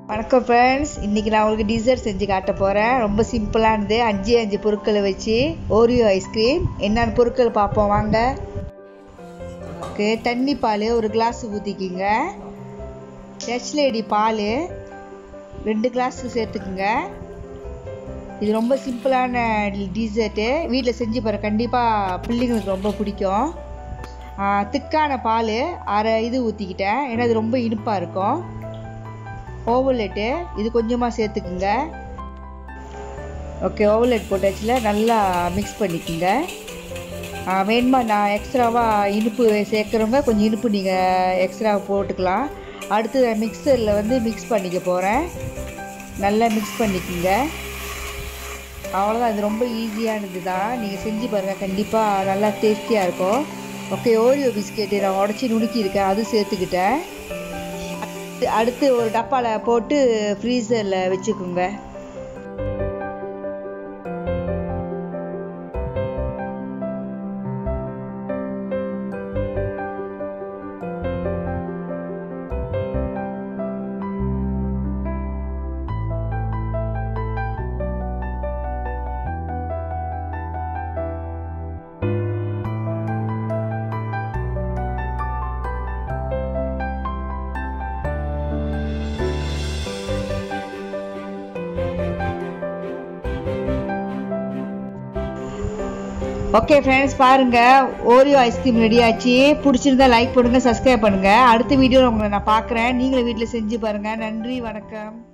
வணக்கம் ஃப்ரெண்ட்ஸ் இன்றைக்கி நான் உங்களுக்கு டிசர்ட் செஞ்சு காட்ட போகிறேன் ரொம்ப சிம்பிளானது அஞ்சு அஞ்சு பொருட்களை வச்சு ஓரியோ ஐஸ்கிரீம் என்னென்ன பொருட்கள் பார்ப்போம் வாங்க ஓகே தண்ணி பால் ஒரு கிளாஸ் ஊற்றிக்கிங்க டச் லேடி பால் ரெண்டு கிளாஸ் சேர்த்துக்குங்க இது ரொம்ப சிம்பிளான டிசர்ட்டு வீட்டில் செஞ்சு பாரு கண்டிப்பாக பிள்ளைங்களுக்கு ரொம்ப பிடிக்கும் திக்கான பால் அரை இது ஊற்றிக்கிட்டேன் ஏன்னா இது ரொம்ப இனிப்பாக இருக்கும் ஓவலெட்டு இது கொஞ்சமாக சேர்த்துக்குங்க ஓகே ஓவலெட் போட்டாச்சுல நல்லா மிக்ஸ் பண்ணிக்கோங்க வேணுமா நான் எக்ஸ்ட்ராவாக இனிப்பு சேர்க்குறவங்க கொஞ்சம் இனிப்பு நீங்கள் எக்ஸ்ட்ரா போட்டுக்கலாம் அடுத்து மிக்சரில் வந்து மிக்ஸ் பண்ணிக்க போகிறேன் நல்லா மிக்ஸ் பண்ணிக்கோங்க அவ்வளோதான் இது ரொம்ப ஈஸியானது தான் நீங்கள் செஞ்சு பாருங்கள் கண்டிப்பாக நல்லா டேஸ்டியாக இருக்கும் ஓகே ஓரியோ பிஸ்கெட்டு நான் உடச்சி நுணுக்கியிருக்கேன் அது சேர்த்துக்கிட்டேன் அடுத்து ஒரு டப்பாவில் போட்டு ஃப்ரீசரில் வச்சுக்கோங்க ஓகே ஃப்ரெண்ட்ஸ் பாருங்கள் ஓரியோ ஐஸ்கிரீம் ரெடி ஆச்சு பிடிச்சிருந்தா லைக் பண்ணுங்கள் சப்ஸ்கிரைப் பண்ணுங்கள் அடுத்த வீடியோவில் உங்களை நான் பார்க்குறேன் நீங்களும் வீட்டில் செஞ்சு பாருங்கள் நன்றி வணக்கம்